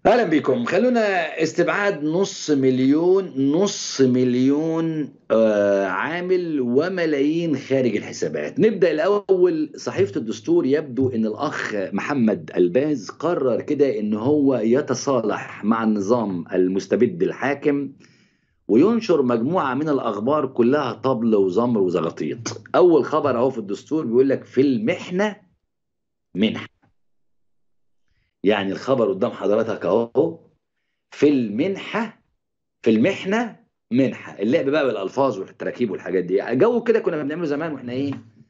اهلا بكم خلونا استبعاد نص مليون نص مليون آه عامل وملايين خارج الحسابات نبدا الاول صحيفه الدستور يبدو ان الاخ محمد الباز قرر كده ان هو يتصالح مع النظام المستبد الحاكم وينشر مجموعه من الاخبار كلها طبل وزمر وزغطيط اول خبر اهو في الدستور بيقول لك في المحنه منحه يعني الخبر قدام حضرتك اهو في المنحه في المحنه منحه اللعب بقى بالالفاظ والتراكيب والحاجات دي جو كده كنا بنعمله زمان واحنا ايه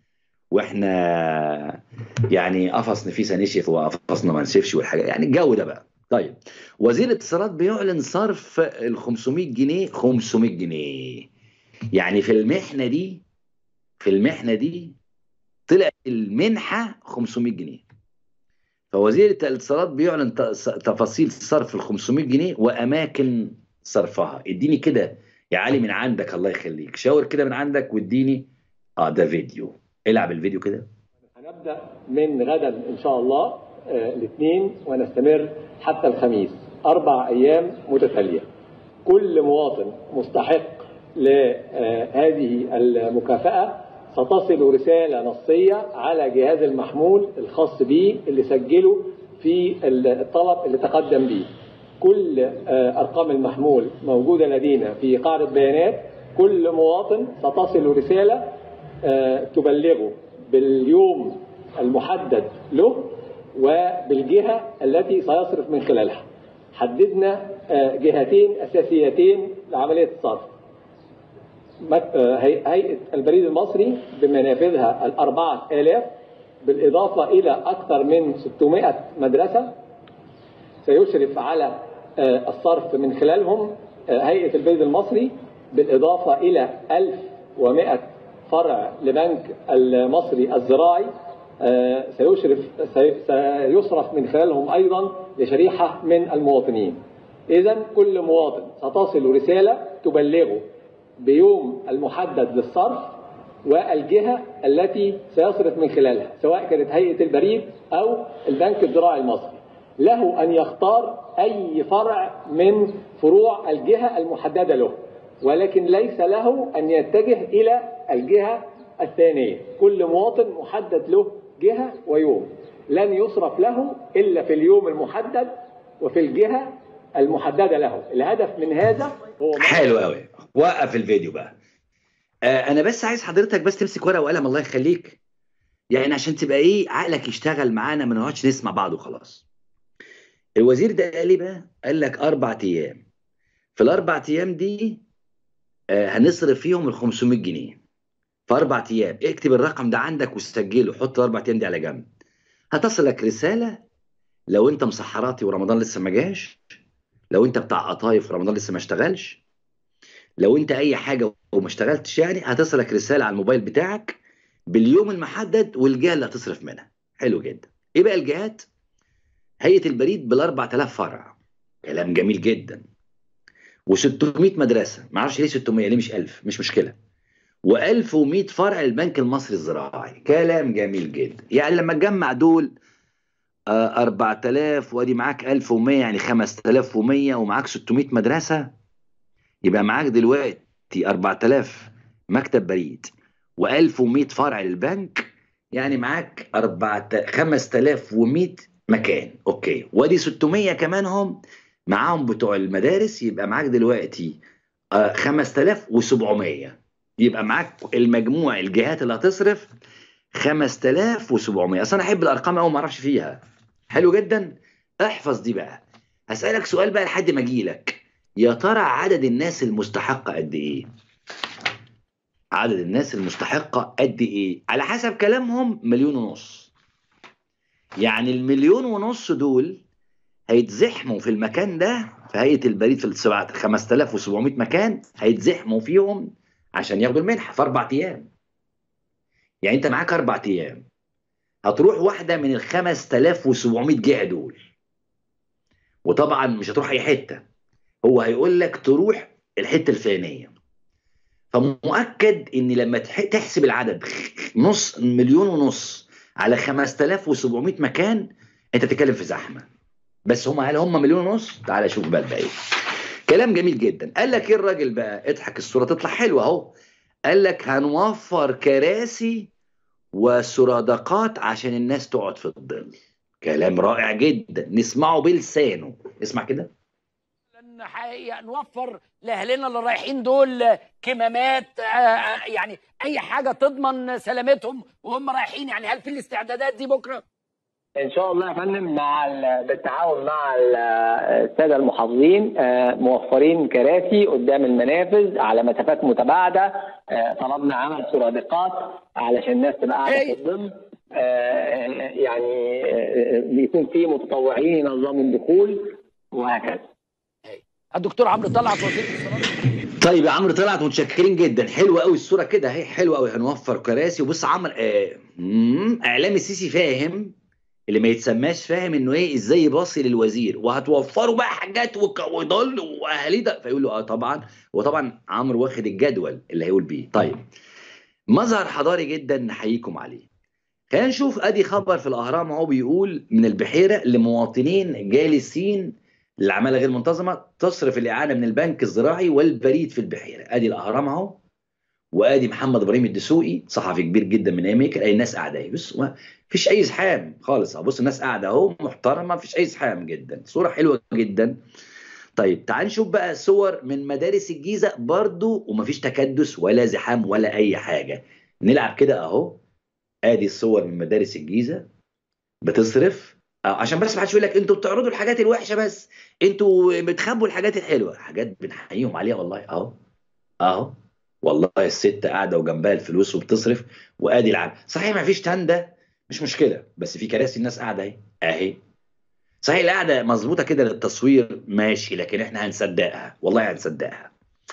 واحنا يعني قفص نفيسه نشف وقفصنا ما نشفش والحاجات يعني الجو ده بقى طيب وزير الاتصالات بيعلن صرف ال 500 جنيه 500 جنيه يعني في المحنه دي في المحنه دي طلع المنحه 500 جنيه فوزير الاتصالات بيعلن تفاصيل صرف ال 500 جنيه واماكن صرفها اديني كده يا علي من عندك الله يخليك شاور كده من عندك واديني اه ده فيديو العب الفيديو كده هنبدا من غدا ان شاء الله آه الاثنين ونستمر حتى الخميس اربع ايام متتاليه كل مواطن مستحق لهذه المكافاه ستصل رسالة نصية على جهاز المحمول الخاص به اللي سجله في الطلب اللي تقدم به كل أرقام المحمول موجودة لدينا في قاعدة بيانات كل مواطن ستصل رسالة تبلغه باليوم المحدد له وبالجهة التي سيصرف من خلالها حددنا جهتين أساسيتين لعملية الصرف هيئة البريد المصري بمنافذها الأربعة آلاف بالإضافة إلى أكثر من 600 مدرسة سيشرف على الصرف من خلالهم هيئة البريد المصري بالإضافة إلى 1100 فرع لبنك المصري الزراعي سيشرف سيصرف من خلالهم أيضا لشريحة من المواطنين إذا كل مواطن ستصل رسالة تبلغه بيوم المحدد للصرف والجهة التي سيصرف من خلالها سواء كانت هيئة البريد أو البنك الزراعي المصري له أن يختار أي فرع من فروع الجهة المحددة له ولكن ليس له أن يتجه إلى الجهة الثانية كل مواطن محدد له جهة ويوم لن يصرف له إلا في اليوم المحدد وفي الجهة المحددة له الهدف من هذا هو حلو قوي وقف الفيديو بقى آه انا بس عايز حضرتك بس تمسك ورقه وقلم الله يخليك يعني عشان تبقى ايه عقلك يشتغل معانا ما نقعدش نسمع بعض وخلاص الوزير ده قال لي بقى قال لك اربع ايام في الاربع ايام دي آه هنصرف فيهم ال 500 جنيه في اربع ايام اكتب الرقم ده عندك وسجله حط الاربع ايام دي على جنب هتصلك رساله لو انت مسحراتي ورمضان لسه ما جاش لو انت بتاع قطايف ورمضان لسه ما اشتغلش لو انت اي حاجه وما اشتغلتش يعني هتصلك رساله على الموبايل بتاعك باليوم المحدد والجهه اللي هتصرف منها حلو جدا ايه بقى الجهات هيئه البريد بال 4000 فرع كلام جميل جدا و600 مدرسه ما اعرفش ليه 600 ليه مش 1000 مش مشكله و1100 فرع البنك المصري الزراعي كلام جميل جدا يعني لما تجمع دول 4000 وادي معاك 1100 يعني 5100 ومعاك 600 مدرسه يبقى معاك دلوقتي 4000 مكتب بريد و1100 فرع للبنك يعني معاك 4 5100 مكان اوكي وادي 600 كمان هم معاهم بتوع المدارس يبقى معاك دلوقتي 5700 يبقى معاك المجموع الجهات اللي هتصرف 5700 اصل انا احب الارقام قوي ما اعرفش فيها حلو جدا احفظ دي بقى هسالك سؤال بقى لحد ما اجي لك يا ترى عدد الناس المستحقه قد ايه عدد الناس المستحقه قد ايه على حسب كلامهم مليون ونص يعني المليون ونص دول هيتزحموا في المكان ده في هيئه البريد في السبعة 5700 مكان هيتزحموا فيهم عشان ياخدوا المنحه في اربع ايام يعني انت معاك اربع ايام هتروح واحده من ال 5700 جهه دول وطبعا مش هتروح اي حته هو هيقول لك تروح الحته الفلانيه فمؤكد ان لما تحسب العدد نص مليون ونص على 5700 مكان انت بتتكلم في زحمه بس هم هل هم مليون ونص تعال شوف بقى الباقي كلام جميل جدا قال لك ايه الراجل بقى اضحك الصوره تطلع حلوه اهو قال لك هنوفر كراسي وسرادقات عشان الناس تقعد في الظل كلام رائع جدا نسمعه بلسانه اسمع كده لان حقيقة نوفر لاهلنا اللي رايحين دول كمامات آه، يعني اي حاجه تضمن سلامتهم وهم رايحين يعني هل في الاستعدادات دي بكره؟ ان شاء الله يا فندم مع ال- بالتعاون مع ال- الساده المحافظين آه، موفرين كراسي قدام المنافذ على مسافات متباعده آه، طلبنا عمل سرادقات علشان الناس تبقى قاعده في هي. الظل آه، يعني آه، بيكون في متطوعين ينظموا الدخول وهكذا الدكتور عمرو طلعت وزير الاتصالات طيب يا عمرو طلعت متشكرين جدا حلوه قوي الصوره كده اهي حلوه قوي هنوفر كراسي وبص عمرو آه مم، اعلام السيسي فاهم اللي ما يتسماش فاهم انه ايه ازاي يباصي للوزير وهتوفروا بقى حاجات وك- وضل واهالي ده فيقول له اه طبعا وطبعا عمرو واخد الجدول اللي هيقول بيه طيب مظهر حضاري جدا نحييكم عليه خلينا نشوف ادي خبر في الاهرام اهو بيقول من البحيره لمواطنين جالسين للعماله غير منتظمه تصرف الاعانه من البنك الزراعي والبريد في البحيره ادي الاهرام اهو وادي محمد ابراهيم الدسوقي صحفي كبير جدا من امريكا اي الناس قاعده اهي بص ما فيش اي زحام خالص اهو بص الناس قاعده اهو محترمه مفيش اي زحام جدا صوره حلوه جدا طيب تعال نشوف بقى صور من مدارس الجيزه برضو ومفيش تكدس ولا زحام ولا اي حاجه نلعب كده اهو ادي الصور من مدارس الجيزه بتصرف آه، عشان بس ما حدش يقول لك انتوا بتعرضوا الحاجات الوحشه بس انتوا بتخبوا الحاجات الحلوه حاجات بنحييهم عليها والله اهو اهو والله الست قاعده وجنبها الفلوس وبتصرف وادي العب صحيح ما فيش تندة مش مشكله بس في كراسي الناس قاعده اهي اهي صحيح القعده مظبوطه كده للتصوير ماشي لكن احنا هنصدقها والله هنصدقها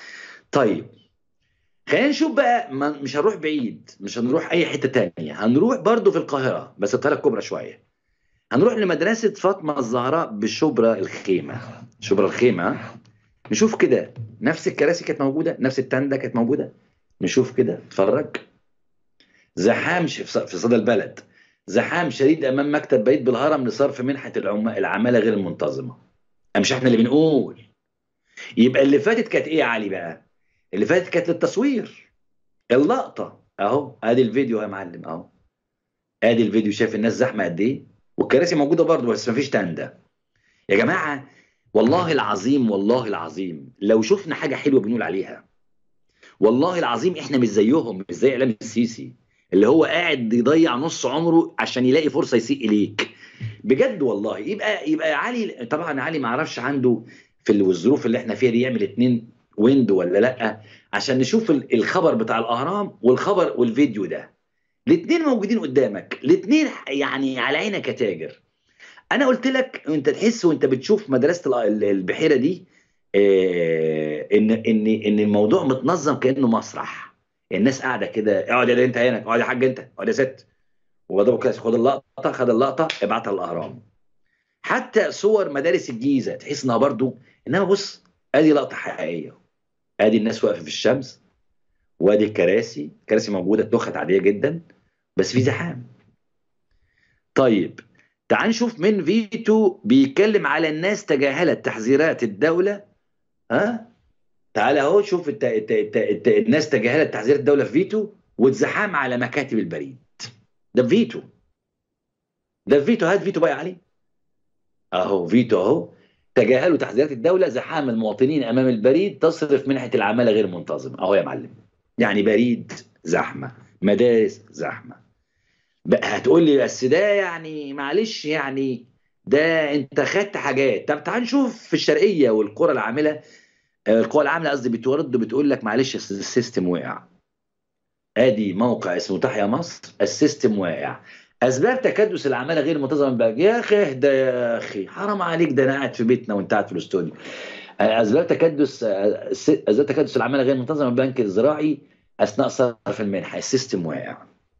طيب خلينا نشوف بقى ما مش هنروح بعيد مش هنروح اي حته تانية هنروح برضو في القاهره بس القاهره الكبرى شويه هنروح لمدرسه فاطمه الزهراء بشبرا الخيمه شبرا الخيمه ها؟ نشوف كده نفس الكراسي كانت موجوده نفس التندة كانت موجوده نشوف كده اتفرج زحام ش- في ص- في صدى البلد زحام شديد امام مكتب بعيد بالهرم لصرف منحه العم... العماله غير المنتظمه أم مش احنا اللي بنقول يبقى اللي فاتت كانت ايه يا علي بقى اللي فاتت كانت للتصوير اللقطه اهو ادي الفيديو يا معلم اهو ادي الفيديو شايف الناس زحمه قد ايه والكراسي موجوده برضه بس مفيش تندة يا جماعه والله العظيم والله العظيم لو شفنا حاجه حلوه بنقول عليها والله العظيم احنا مش زيهم مش زي اعلام السيسي اللي هو قاعد يضيع نص عمره عشان يلاقي فرصه يسيء اليك بجد والله يبقى يبقى علي طبعا علي ما اعرفش عنده في ال- الظروف اللي احنا فيها دي يعمل اتنين ويند ولا لا عشان نشوف ال- الخبر بتاع الاهرام والخبر والفيديو ده الاثنين موجودين قدامك الاثنين يعني على عينك يا تاجر انا قلت لك انت تحس وانت بتشوف مدرسه ال- ال- البحيره دي آه، ان ان ان الموضوع متنظم كانه مسرح الناس قاعده كده اقعد يا ده انت هنا اقعد يا حاج انت اقعد يا ست وبضربه كده خد اللقطه خد اللقطه ابعتها الاهرام حتى صور مدارس الجيزه تحس انها برضو انما بص ادي لقطه حقيقيه ادي الناس واقفه في الشمس وادي الكراسي الكراسي موجوده اتنخت عاديه جدا بس في زحام طيب تعال نشوف من فيتو بيتكلم على الناس تجاهلت تحذيرات الدوله ها تعال اهو شوف الت... الت... الت... الت... الناس تجاهلت تحذيرات الدوله في فيتو والزحام على مكاتب البريد ده فيتو ده فيتو هات فيتو بقى يا علي اهو فيتو اهو تجاهلوا تحذيرات الدوله زحام المواطنين امام البريد تصرف منحه العماله غير منتظمه اهو يا معلم يعني بريد زحمه مدارس زحمه بقى هتقول لي بس ده يعني معلش يعني ده انت خدت حاجات طب تعال نشوف في الشرقيه والقرى العامله آه، القوى العامله قصدي بتورد بتقول لك معلش السيستم وقع ادي موقع اسمه تحيا مصر السيستم واقع اسباب تكدس العماله غير منتظمه بالبنك يا اخي اهدى يا اخي حرام عليك ده انا قاعد في بيتنا وانت قاعد في الاستوديو آه، اسباب تكدس آه، الس- اسباب تكدس العماله غير منتظمه بالبنك الزراعي اثناء صرف المنحه السيستم واقع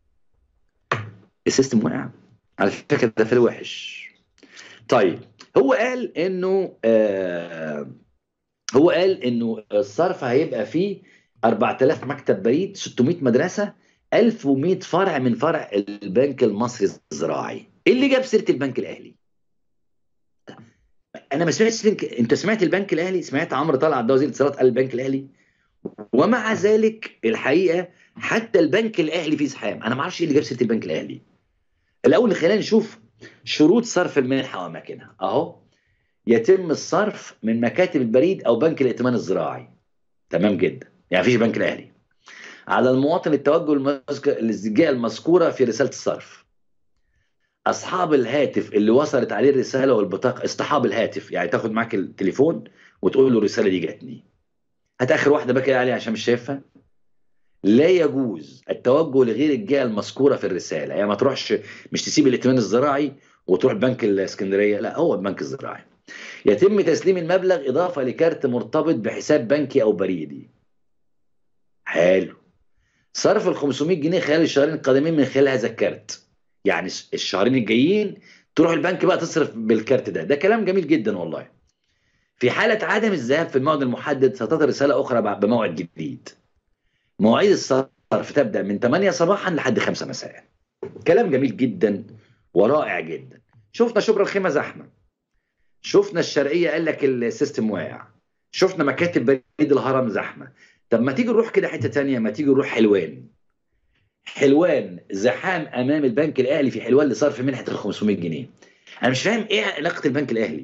السيستم واقع على فكره ده في الوحش طيب هو قال انه آه هو قال انه الصرف هيبقى فيه 4000 مكتب بريد 600 مدرسه 1100 فرع من فرع البنك المصري الزراعي إيه اللي جاب سيره البنك الاهلي انا ما سمعتش لينك انت سمعت البنك الاهلي سمعت عمرو طلعت ده وزير الاتصالات قال البنك الاهلي ومع ذلك الحقيقه حتى البنك الاهلي فيه زحام انا ما اعرفش ايه اللي جاب سيره البنك الاهلي الاول خلينا نشوف شروط صرف المنحه واماكنها اهو يتم الصرف من مكاتب البريد او بنك الائتمان الزراعي تمام جدا يعني مفيش بنك الاهلي على المواطن التوجه المذك- الجهه المذكوره في رساله الصرف اصحاب الهاتف اللي وصلت عليه الرساله والبطاقه اصطحاب الهاتف يعني تاخد معاك التليفون وتقول له الرساله دي جاتني هات اخر واحده بقى كده عليها عشان مش شايفها لا يجوز التوجه لغير الجهه المذكوره في الرساله يعني ما تروحش مش تسيب الائتمان الزراعي وتروح بنك الاسكندريه لا هو البنك الزراعي يتم تسليم المبلغ اضافه لكارت مرتبط بحساب بنكي او بريدي حلو صرف ال 500 جنيه خلال الشهرين القادمين من خلال هذا الكارت يعني الشهرين الجايين تروح البنك بقى تصرف بالكارت ده ده كلام جميل جدا والله في حالة عدم الذهاب في الموعد المحدد ستظهر رسالة أخرى بعد- بموعد جديد مواعيد الصرف تبدأ من 8 صباحا لحد 5 مساء كلام جميل جدا ورائع جدا شفنا شبرا الخيمة زحمة شفنا الشرقية قال لك السيستم واقع شفنا مكاتب بريد الهرم زحمة طب ما تيجي نروح كده حتة تانية ما تيجي نروح حلوان حلوان زحام امام البنك الاهلي في حلوان لصرف منحه ال 500 جنيه انا مش فاهم ايه علاقه البنك الاهلي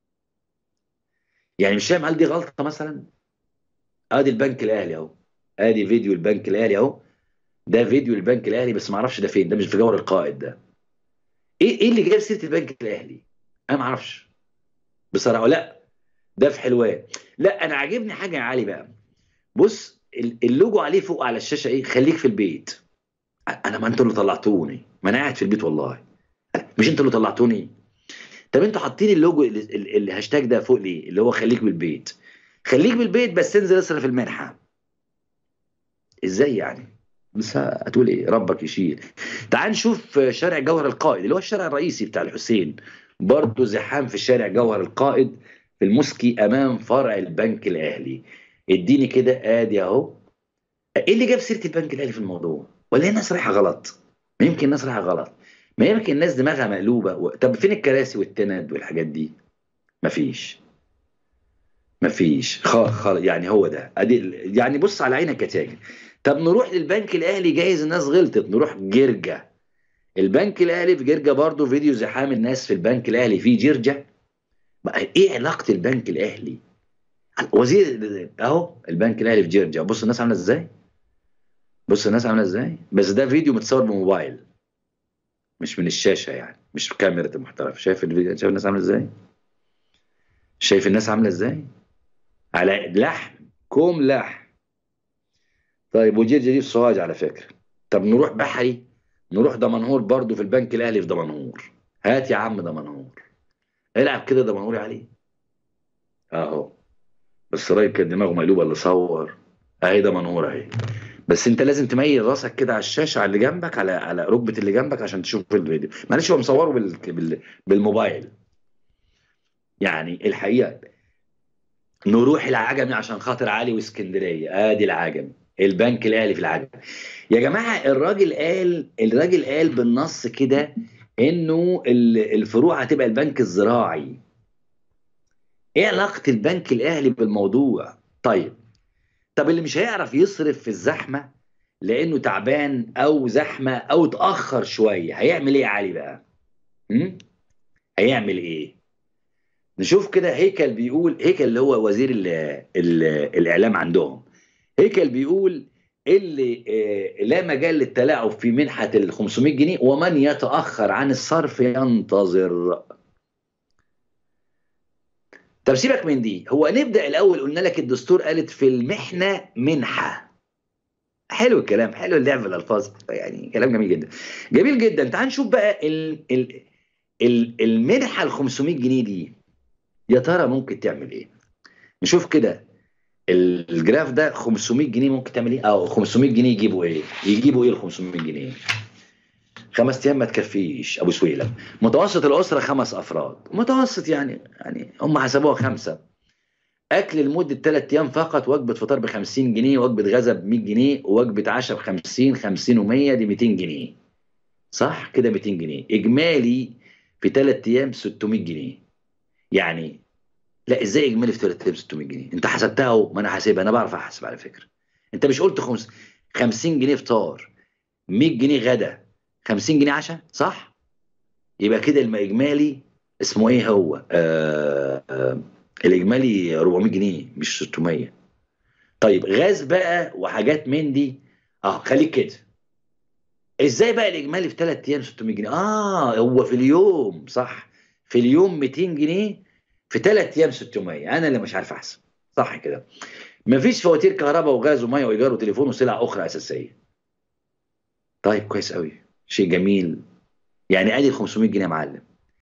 يعني مش فاهم هل دي غلطه مثلا ادي البنك الاهلي اهو ادي فيديو البنك الاهلي اهو ده فيديو البنك الاهلي بس ما اعرفش ده فين ده مش في جوهر القائد ده ايه ايه اللي جاب سيره البنك الاهلي انا ما اعرفش بصراحه لا ده في حلوان لا انا عاجبني حاجه يا علي بقى بص ال- اللوجو عليه فوق على الشاشه ايه خليك في البيت انا ما انتوا اللي طلعتوني ما انا قاعد في البيت والله مش انتوا اللي طلعتوني طب انتوا حاطين اللوجو ال- ال- الهاشتاج ده فوق ليه اللي هو خليك بالبيت خليك بالبيت بس انزل اصرف المنحه ازاي يعني بس هتقول ايه ربك يشيل تعال نشوف شارع جوهر القائد اللي هو الشارع الرئيسي بتاع الحسين برضه زحام في شارع جوهر القائد في المسكي امام فرع البنك الاهلي اديني كده ادي اهو ايه اللي جاب سيره البنك الاهلي في الموضوع ولا هي الناس رايحه غلط ما يمكن الناس رايحه غلط ما يمكن الناس دماغها مقلوبه و... طب فين الكراسي والتند والحاجات دي مفيش مفيش خ... خ... يعني هو ده ادي يعني بص على عينك يا تاجر طب نروح للبنك الاهلي جايز الناس غلطت نروح جرجا البنك الاهلي في جرجا برضو فيديو زحام الناس في البنك الاهلي في جرجا بقى ايه علاقه البنك الاهلي وزير اهو البنك الاهلي في جرجا بص الناس عامله ازاي بص الناس عامله ازاي بس ده فيديو متصور بموبايل مش من الشاشه يعني مش بكاميرا المحترف شايف الفيديو شايف الناس عامله ازاي شايف الناس عامله ازاي على لحم كوم لحم طيب وجرجا دي في سوهاج على فكره طب نروح بحري نروح دمنهور برضو في البنك الاهلي في دمنهور هات يا عم دمنهور العب كده دمنهور عليه اهو بس الراجل كان دماغه مقلوبه اللي صور اهي دمنهور اهي بس انت لازم تميل راسك كده على الشاشه على اللي جنبك على على ركبه اللي جنبك عشان تشوف الفيديو معلش هو مصوره بال... بال... بالموبايل يعني الحقيقه نروح العجمي عشان خاطر علي واسكندريه ادي العجمي البنك الاهلي في العجمي يا جماعه الراجل قال الراجل قال بالنص كده انه ال- الفروع هتبقى البنك الزراعي ايه علاقه البنك الاهلي بالموضوع طيب طب اللي مش هيعرف يصرف في الزحمه لانه تعبان او زحمه او اتاخر شويه هيعمل ايه يا علي بقى هم؟ هيعمل ايه نشوف كده هيكل بيقول هيكل اللي هو وزير ال ال الاعلام عندهم هيكل بيقول اللي آه، لا مجال للتلاعب في منحة ال 500 جنيه ومن يتأخر عن الصرف ينتظر طب سيبك من دي هو نبدأ الأول قلنا لك الدستور قالت في المحنة منحة حلو الكلام حلو اللعب الألفاظ يعني كلام جميل جدا جميل جدا تعال نشوف بقى ال ال ال المنحة ال 500 جنيه دي يا ترى ممكن تعمل ايه نشوف كده الجراف ده 500 جنيه ممكن تعمل ايه او 500 جنيه يجيبوا ايه يجيبوا ايه ال 500 جنيه خمس ايام ما تكفيش ابو سويلم متوسط الاسره خمس افراد متوسط يعني يعني هم حسبوها خمسه اكل لمده ثلاث ايام فقط وجبه فطار ب 50 جنيه وجبه غذاء ب 100 جنيه ووجبه عشاء ب 50 50 و100 دي 200 جنيه صح كده 200 جنيه اجمالي في ثلاث ايام 600 جنيه يعني لا ازاي اجمالي في ثلاث ايام 600 جنيه انت حسبتها اهو ما انا حاسبها انا بعرف احسب على فكره انت مش قلت خمس 50 جنيه فطار 100 جنيه غدا 50 جنيه عشاء صح يبقى كده الاجمالي اسمه ايه هو آه آه الاجمالي 400 جنيه مش 600 طيب غاز بقى وحاجات من دي اه خليك كده ازاي بقى الاجمالي في ثلاث ايام 600 جنيه اه هو في اليوم صح في اليوم 200 جنيه في ثلاث ايام 600 انا اللي مش عارف احسب صح كده مفيش فواتير كهرباء وغاز وميه وايجار وتليفون وسلع اخرى اساسيه طيب كويس قوي شيء جميل يعني ادي ال 500 جنيه يا معلم